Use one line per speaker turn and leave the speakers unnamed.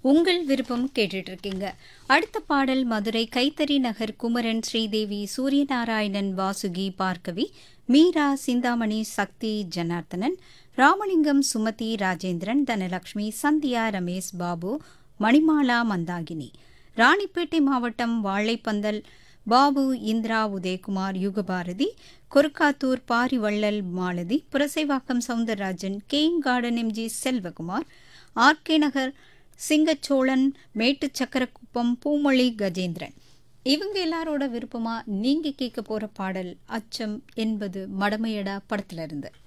உங்கள் விருப்பம் கேட்டுட்டு இருக்கீங்க அடுத்த பாடல் மதுரை கைத்தறி நகர் குமரன் ஸ்ரீதேவி சூரியநாராயணன் வாசுகி பார்க்கவி மீரா சிந்தாமணி சக்தி ஜனார்த்தனன் ராமலிங்கம் சுமதி ராஜேந்திரன் தனலட்சுமி சந்தியா ரமேஷ் பாபு மணிமாலா மந்தாகினி ராணிப்பேட்டை மாவட்டம் Vazhaipandal Babu Indira Udayakumar Yugabharathi Korukkathur Parivallal Malathi Purasaivakkam Soundararajan game garden MG Selvakumar RK Nagar Singacholan Mettu Sakkarakuppam Poomozhi Gajendran இவங்க எல்லாரோட விருப்பமா நீங்க கேட்க போற பாடல் அச்சம் என்பது மடமையடா படத்துல இருந்து